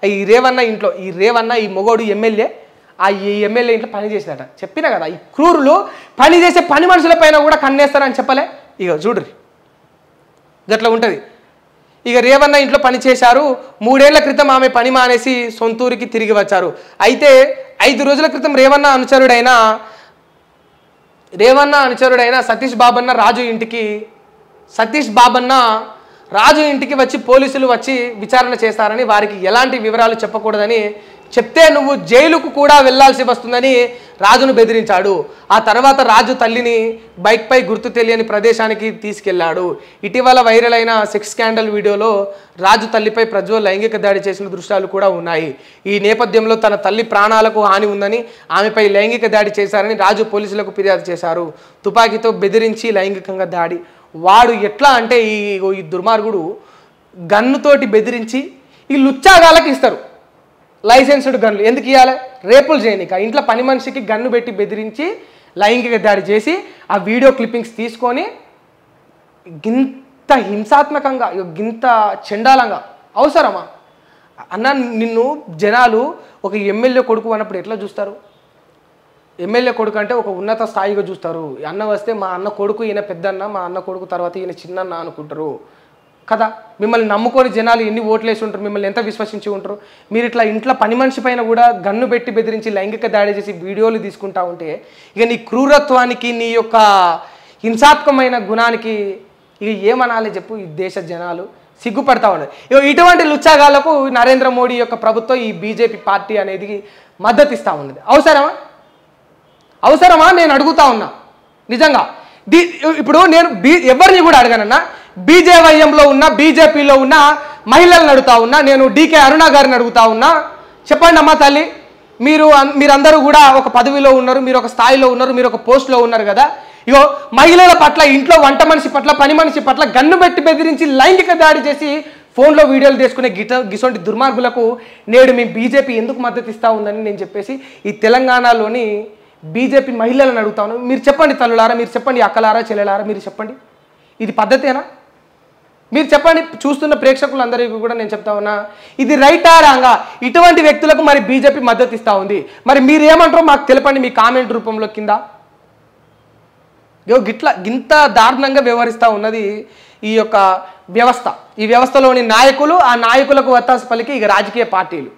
ఈ రేవన్న ఇంట్లో ఈ రేవన్న ఈ మొగోడు ఎమ్మెల్యే ఆ ఈ ఎమ్మెల్యే ఇంట్లో పని చేసినట చెప్పినా కదా ఈ క్రూరులు పని చేసే పని మనుషుల పైన కూడా కన్నేస్తారని చెప్పలే ఇక చూడ్రి గట్లా ఉంటుంది ఇక రేవన్న ఇంట్లో పని చేశారు మూడేళ్ల క్రితం ఆమె పని మానేసి సొంతూరికి తిరిగి వచ్చారు అయితే ఐదు రోజుల క్రితం రేవన్న అనుచరుడైన రేవన్న అనుచరుడైన సతీష్ బాబన్న రాజు ఇంటికి సతీష్ బాబన్న రాజు ఇంటికి వచ్చి పోలీసులు వచ్చి విచారణ చేస్తారని వారికి ఎలాంటి వివరాలు చెప్పకూడదని చెప్తే నువ్వు జైలుకు కూడా వెళ్ళాల్సి వస్తుందని రాజును బెదిరించాడు ఆ తర్వాత రాజు తల్లిని బైక్పై గుర్తు తెలియని ప్రదేశానికి తీసుకెళ్లాడు ఇటీవల వైరల్ అయిన సెక్స్ స్కాండల్ వీడియోలో రాజు తల్లిపై ప్రజ్వల్ లైంగిక దాడి చేసిన దృశ్యాలు కూడా ఉన్నాయి ఈ నేపథ్యంలో తన తల్లి ప్రాణాలకు హాని ఉందని ఆమెపై లైంగిక దాడి చేశారని రాజు పోలీసులకు ఫిర్యాదు చేశారు తుపాకీతో బెదిరించి లైంగికంగా దాడి వాడు ఎట్లా అంటే ఈ ఈ దుర్మార్గుడు గన్నుతోటి బెదిరించి ఈ లుచ్చాగాళ్ళకి ఇస్తారు లైసెన్స్డ్ గన్లు ఎందుకు ఇవ్వాలి రేపులు చేయనిక ఇంట్లో పని మనిషికి గన్ను పెట్టి బెదిరించి లైంగిక దాడి చేసి ఆ వీడియో క్లిప్పింగ్స్ తీసుకొని గింత హింసాత్మకంగా ఇగో గింత చండాలంగా అవసరమా అన్న నిన్ను జనాలు ఒక ఎమ్మెల్యే కొడుకు అన్నప్పుడు ఎట్లా చూస్తారు ఎమ్మెల్యే కొడుకు అంటే ఒక ఉన్నత స్థాయిగా చూస్తారు అన్న వస్తే మా అన్న కొడుకు ఈయన పెద్దన్న మా అన్న కొడుకు తర్వాత ఈయన చిన్నన్న అనుకుంటారు కదా మిమ్మల్ని నమ్ముకొని జనాలు ఎన్ని ఓట్లు వేసి ఉంటారు మిమ్మల్ని ఎంత విశ్వసించి ఉంటారు మీరు ఇట్లా ఇంట్లో పని మనిషి పైన కూడా గన్ను పెట్టి బెదిరించి లైంగిక దాడి చేసి వీడియోలు తీసుకుంటా ఉంటే ఇక నీ క్రూరత్వానికి నీ యొక్క హింసాత్మకమైన గుణానికి ఇక ఏమనాలి చెప్పు ఈ దేశ జనాలు సిగ్గుపడతా ఉన్నారు ఇగో ఇటువంటి లుచ్చాగాళ్లకు నరేంద్ర మోడీ యొక్క ప్రభుత్వం ఈ బీజేపీ పార్టీ అనేది మద్దతు ఇస్తూ ఉన్నది అవసరమా అవసరమా నేను అడుగుతా ఉన్నా నిజంగా దీ ఇప్పుడు నేను బీ ఎవరిని కూడా అడగనన్నా బీజేవైఎంలో ఉన్న బీజేపీలో ఉన్న మహిళలను అడుగుతా ఉన్నా నేను డీకే అరుణ గారిని అడుగుతా ఉన్నా చెప్పండి అమ్మా తల్లి మీరు అన్- మీరందరూ కూడా ఒక పదవిలో ఉన్నారు మీరు ఒక స్థాయిలో ఉన్నారు మీరు ఒక పోస్ట్లో ఉన్నారు కదా ఇగో మహిళల పట్ల ఇంట్లో వంట మనిషి పట్ల పని మనిషి పట్ల గన్ను పెట్టి బెదిరించి లైంగిక దాడి చేసి ఫోన్లో వీడియోలు తీసుకునే గిట గిసొంటి దుర్మార్గులకు నేడు మీ బీజేపీ ఎందుకు మద్దతు ఇస్తా ఉందని నేను చెప్పేసి ఈ తెలంగాణలోని బీజేపీ మహిళలను అడుగుతాను మీరు చెప్పండి తల్లులారా మీరు చెప్పండి అక్కలారా చెల్లెలారా మీరు చెప్పండి ఇది పద్ధతేనా మీరు చెప్పండి చూస్తున్న ప్రేక్షకులందరికీ కూడా నేను చెప్తా ఉన్నా ఇది రైటా రాంగా ఇటువంటి వ్యక్తులకు మరి బీజేపీ మద్దతు ఇస్తా ఉంది మరి మీరు ఏమంటారో మాకు తెలపండి మీ కామెంట్ రూపంలో కింద యో గిట్ల గింత దారుణంగా వ్యవహరిస్తూ ఉన్నది ఈ యొక్క వ్యవస్థ ఈ వ్యవస్థలోని నాయకులు ఆ నాయకులకు వత్తాసు పలికి ఇక రాజకీయ పార్టీలు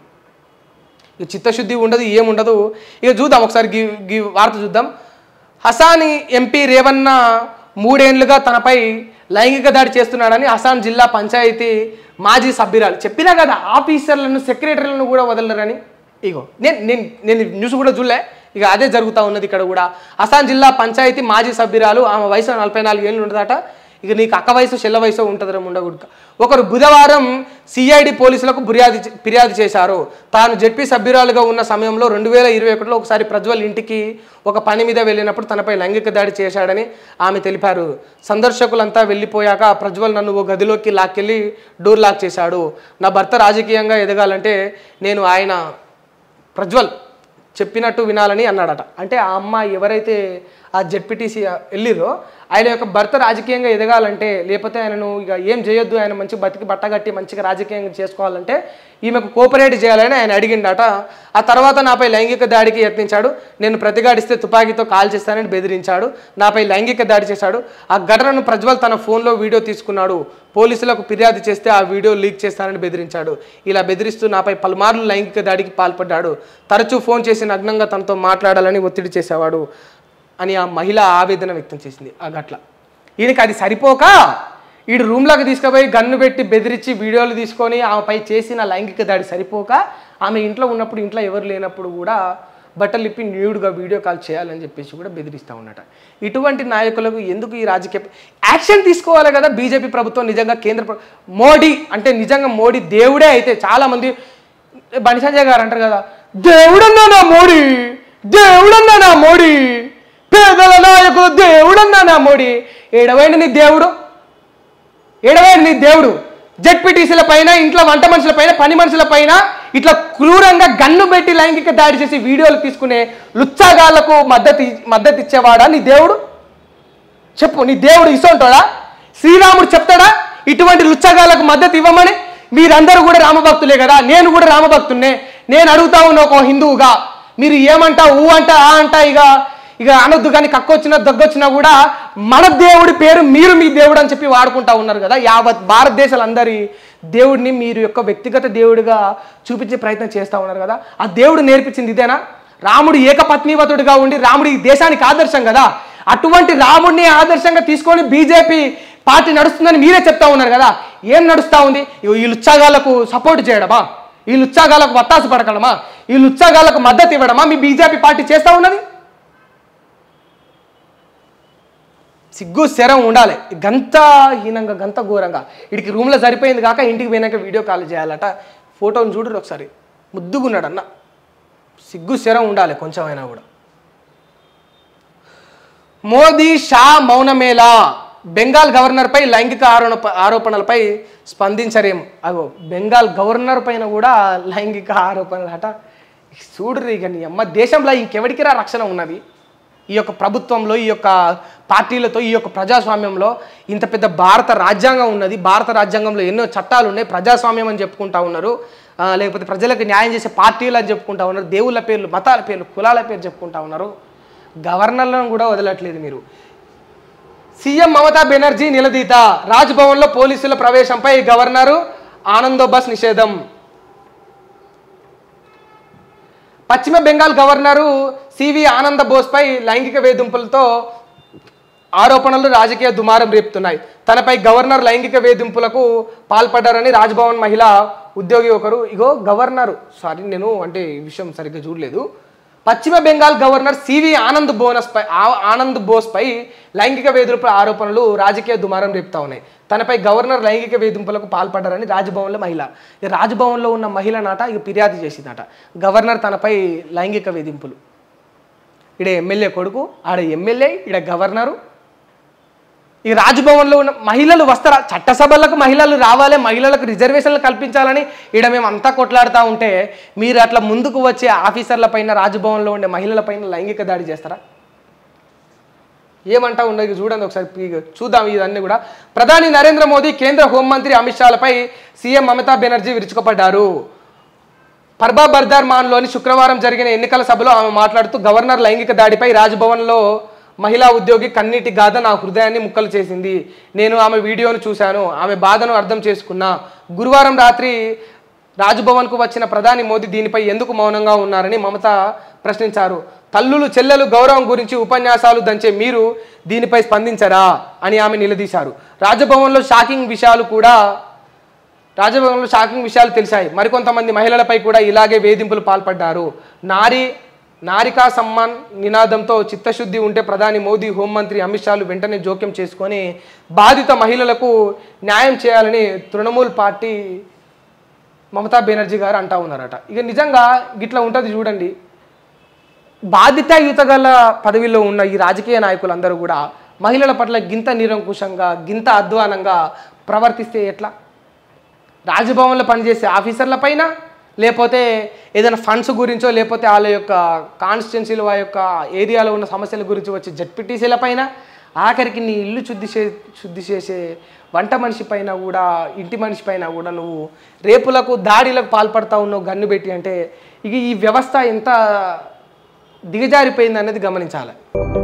ఇక చిత్తశుద్ధి ఉండదు ఏముండదు ఇక చూద్దాం ఒకసారి గి గి వార్త చూద్దాం హసాని ఎంపీ రేవన్న మూడేండ్లుగా తనపై లైంగిక దాడి చేస్తున్నాడని హసాన్ జిల్లా పంచాయతీ మాజీ సభ్యురాలు చెప్పినా కదా ఆఫీసర్లను సెక్రటరీలను కూడా వదలరని ఇగో నేను నేను నేను న్యూస్ కూడా చూడలే ఇక అదే జరుగుతూ ఉన్నది ఇక్కడ కూడా హసాన్ జిల్లా పంచాయతీ మాజీ సభ్యురాలు ఆమె వయసు నలభై నాలుగు ఏళ్ళు ఉండదట ఇక నీకు అక్క వయసు చెల్ల వయసు ఉంటుందిరా ఉండగుడుక ఒకరు బుధవారం సిఐడి పోలీసులకు ఫిర్యాదు చే- ఫిర్యాదు చేశారు తాను జడ్పీ సభ్యురాలుగా ఉన్న సమయంలో రెండు వేల ఇరవై ఒకటిలో ఒకసారి ప్రజ్వల్ ఇంటికి ఒక పని మీద వెళ్ళినప్పుడు తనపై లైంగిక దాడి చేశాడని ఆమె తెలిపారు సందర్శకులంతా వెళ్ళిపోయాక ప్రజ్వల్ నన్ను ఓ గదిలోకి లాక్కెళ్ళి డోర్ లాక్ చేశాడు నా భర్త రాజకీయంగా ఎదగాలంటే నేను ఆయన ప్రజ్వల్ చెప్పినట్టు వినాలని అన్నాడట అంటే ఆ అమ్మాయి ఎవరైతే ఆ జెడ్పీటీసీ వెళ్ళిరో ఆయన యొక్క భర్త రాజకీయంగా ఎదగాలంటే లేకపోతే ఆయనను ఇక ఏం చేయొద్దు ఆయన మంచి బతికి బట్టగట్టి మంచిగా రాజకీయంగా చేసుకోవాలంటే ఈమెకు కోఆపరేట్ చేయాలని ఆయన అడిగిండట ఆ తర్వాత నాపై లైంగిక దాడికి యత్నించాడు నేను ప్రతిఘటిస్తే తుపాకీతో కాల్ చేస్తానని బెదిరించాడు నాపై లైంగిక దాడి చేశాడు ఆ ఘటనను ప్రజ్వల్ తన ఫోన్లో వీడియో తీసుకున్నాడు పోలీసులకు ఫిర్యాదు చేస్తే ఆ వీడియో లీక్ చేస్తానని బెదిరించాడు ఇలా బెదిరిస్తూ నాపై పలుమార్లు లైంగిక దాడికి పాల్పడ్డాడు తరచూ ఫోన్ చేసి నగ్నంగా తనతో మాట్లాడాలని ఒత్తిడి చేసేవాడు అని ఆ మహిళ ఆవేదన వ్యక్తం చేసింది ఆ గట్ల ఈయనకి అది సరిపోక ఈడు రూమ్లోకి తీసుకుపోయి గన్ను పెట్టి బెదిరించి వీడియోలు తీసుకొని ఆమెపై చేసిన లైంగిక దాడి సరిపోక ఆమె ఇంట్లో ఉన్నప్పుడు ఇంట్లో ఎవరు లేనప్పుడు కూడా బట్టలు ఇప్పి న్యూడ్గా వీడియో కాల్ చేయాలని చెప్పేసి కూడా బెదిరిస్తూ ఉన్నట ఇటువంటి నాయకులకు ఎందుకు ఈ రాజకీయ యాక్షన్ తీసుకోవాలి కదా బీజేపీ ప్రభుత్వం నిజంగా కేంద్ర ప్ర- మోడీ అంటే నిజంగా మోడీ దేవుడే అయితే చాలామంది బండి సంజయ్ గారు అంటారు కదా దేవుడన్నా నా మోడీ దేవుడన్నా నా మోడీ పేదల నాయకుడు దేవుడన్నా నా మోడీ ఏడవైంది నీ దేవుడు ఏడవైంది నీ దేవుడు జెడ్పీటీసీల పైన ఇంట్లో వంట మనుషుల పైన పని మనుషుల పైన ఇట్లా క్రూరంగా గన్ను పెట్టి లైంగిక దాడి చేసి వీడియోలు తీసుకునే లుచ్చాగాళ్లకు మద్దతు మద్దతు ఇచ్చేవాడా నీ దేవుడు చెప్పు నీ దేవుడు ఇసొంటాడా శ్రీరాముడు చెప్తాడా ఇటువంటి లుచ్చగాళ్ళకు మద్దతు ఇవ్వమని మీరందరూ కూడా రామభక్తులే కదా నేను కూడా రామభక్తున్నే నేను అడుగుతా ఉన్నా ఒక హిందువుగా మీరు ఏమంటా ఊ అంటా ఆ అంటా ఇక ఇక అనొద్దు కానీ కక్కొచ్చినా దగ్గొచ్చినా కూడా మన దేవుడి పేరు మీరు మీ దేవుడు అని చెప్పి వాడుకుంటా ఉన్నారు కదా యావత్ భారతదేశాలందరి దేవుడిని మీరు యొక్క వ్యక్తిగత దేవుడిగా చూపించే ప్రయత్నం చేస్తూ ఉన్నారు కదా ఆ దేవుడు నేర్పించింది ఇదేనా రాముడు ఏకపత్నీవతుడిగా ఉండి రాముడు ఈ దేశానికి ఆదర్శం కదా అటువంటి రాముడిని ఆదర్శంగా తీసుకొని బీజేపీ పార్టీ నడుస్తుందని మీరే చెప్తా ఉన్నారు కదా ఏం నడుస్తూ ఉంది ఇగో ఈ లుచ్చాగాళ్ళకు సపోర్ట్ చేయడమా ఈ లుచ్చాగాళ్ళకు వత్తాసు పడకడమా ఈ లుచ్చాగాళ్ళకు మద్దతు ఇవ్వడమా మీ బీజేపీ పార్టీ చేస్తూ ఉన్నది సిగ్గు శరం ఉండాలి గంత హీనంగా గంత ఘోరంగా ఇడికి రూమ్లో సరిపోయింది కాక ఇంటికి పోయినాక వీడియో కాల్ చేయాలట ఫోటోని చూడరు ఒకసారి ముద్దుగున్నాడు అన్న సిగ్గు శరం ఉండాలి కొంచెం అయినా కూడా మోదీ షా మౌనమేలా బెంగాల్ గవర్నర్పై లైంగిక ఆరోప ఆరోపణలపై స్పందించరేమో అగో బెంగాల్ గవర్నర్ పైన కూడా లైంగిక ఆరోపణలు అట చూడరు ఇక నీ అమ్మ దేశంలో ఇంకెవడికిరా రక్షణ ఉన్నది ఈ యొక్క ప్రభుత్వంలో ఈ యొక్క పార్టీలతో ఈ యొక్క ప్రజాస్వామ్యంలో ఇంత పెద్ద భారత రాజ్యాంగం ఉన్నది భారత రాజ్యాంగంలో ఎన్నో చట్టాలు ఉన్నాయి ప్రజాస్వామ్యం అని చెప్పుకుంటా ఉన్నారు ఆ, లేకపోతే ప్రజలకు న్యాయం చేసే పార్టీలు అని చెప్పుకుంటా ఉన్నారు దేవుళ్ళ పేర్లు మతాల పేర్లు కులాల పేర్లు చెప్పుకుంటా ఉన్నారు గవర్నర్లను కూడా వదలట్లేదు మీరు సీఎం మమతా బెనర్జీ నిలదీత రాజ్భవన్లో పోలీసుల ప్రవేశంపై గవర్నరు ఆనందోబస్ నిషేధం పశ్చిమ బెంగాల్ గవర్నరు సివి ఆనంద బోస్పై లైంగిక వేధింపులతో ఆరోపణలు రాజకీయ దుమారం రేపుతున్నాయి తనపై గవర్నర్ లైంగిక వేధింపులకు పాల్పడ్డారని రాజ్భవన్ మహిళ ఉద్యోగి ఒకరు ఇగో గవర్నరు సారీ నేను అంటే ఈ విషయం సరిగ్గా చూడలేదు పశ్చిమ బెంగాల్ గవర్నర్ సివి ఆనంద్ బోనస్ పై ఆ- ఆనంద్ బోస్ పై లైంగిక వేధింపుల ఆరోపణలు రాజకీయ దుమారం రేపుతా ఉన్నాయి తనపై గవర్నర్ లైంగిక వేధింపులకు పాల్పడ్డారని రాజ్భవన్లో మహిళ ఈ రాజ్భవన్లో ఉన్న మహిళ నాట ఇక ఫిర్యాదు చేసిందట గవర్నర్ తనపై లైంగిక వేధింపులు ఈడ ఎమ్మెల్యే కొడుకు ఆడ ఎమ్మెల్యే ఈడ గవర్నరు ఈ రాజ్భవన్లో ఉన్న మహిళలు వస్తారా చట్టసభలకు మహిళలు రావాలి మహిళలకు రిజర్వేషన్లు కల్పించాలని ఈడ మేము అంతా కొట్లాడుతూ ఉంటే మీరు అట్లా ముందుకు వచ్చే ఆఫీసర్ల పైన రాజ్భవన్లో ఉండే మహిళల పైన లైంగిక దాడి చేస్తారా ఏమంటా ఉండదు చూడండి ఒకసారి పీ- చూద్దాం ఇదన్నీ కూడా ప్రధాని నరేంద్ర మోదీ కేంద్ర హోంమంత్రి అమిత్ షాలపై సీఎం మమతా బెనర్జీ విరుచుకుపడ్డారు పర్బా బర్దార్ మాన్లోని శుక్రవారం జరిగిన ఎన్నికల సభలో ఆమె మాట్లాడుతూ గవర్నర్ లైంగిక దాడిపై రాజ్భవన్లో మహిళా ఉద్యోగి కన్నీటి గాథ నా హృదయాన్ని ముక్కలు చేసింది నేను ఆమె వీడియోను చూశాను ఆమె బాధను అర్థం చేసుకున్నా గురువారం రాత్రి రాజ్భవన్కు వచ్చిన ప్రధాని మోదీ దీనిపై ఎందుకు మౌనంగా ఉన్నారని మమత ప్రశ్నించారు తల్లులు చెల్లెలు గౌరవం గురించి ఉపన్యాసాలు దంచే మీరు దీనిపై స్పందించరా అని ఆమె నిలదీశారు రాజభవన్లో షాకింగ్ విషయాలు కూడా రాజభవన్లో షాకింగ్ విషయాలు తెలిసాయి మరికొంతమంది మహిళలపై కూడా ఇలాగే వేధింపులు పాల్పడ్డారు నారీ నారికా సమ్మాన్ నినాదంతో చిత్తశుద్ధి ఉంటే ప్రధాని మోదీ హోంమంత్రి అమిత్ షాలు వెంటనే జోక్యం చేసుకొని బాధిత మహిళలకు న్యాయం చేయాలని తృణమూల్ పార్టీ మమతా బెనర్జీ గారు అంటా ఉన్నారట ఇక నిజంగా గిట్లా ఉంటుంది చూడండి బాధ్యతాయుత గల పదవిలో ఉన్న ఈ రాజకీయ నాయకులందరూ కూడా మహిళల పట్ల గింత నిరంకుశంగా గింత అధ్వానంగా ప్రవర్తిస్తే ఎట్లా రాజభవన్లో పనిచేసే ఆఫీసర్ల పైన లేకపోతే ఏదైనా ఫండ్స్ గురించో లేకపోతే వాళ్ళ యొక్క కాన్స్టిట్యున్సీల వాళ్ళ యొక్క ఏరియాలో ఉన్న సమస్యల గురించి వచ్చే జడ్పీటీసీల పైన ఆఖరికి నీ ఇల్లు శుద్ధి చే శుద్ధి చేసే వంట మనిషి పైన కూడా ఇంటి మనిషి పైన కూడా నువ్వు రేపులకు దాడిలకు పాల్పడతా ఉన్నావు గన్ను పెట్టి అంటే ఇక ఈ వ్యవస్థ ఎంత దిగజారిపోయింది అనేది గమనించాలి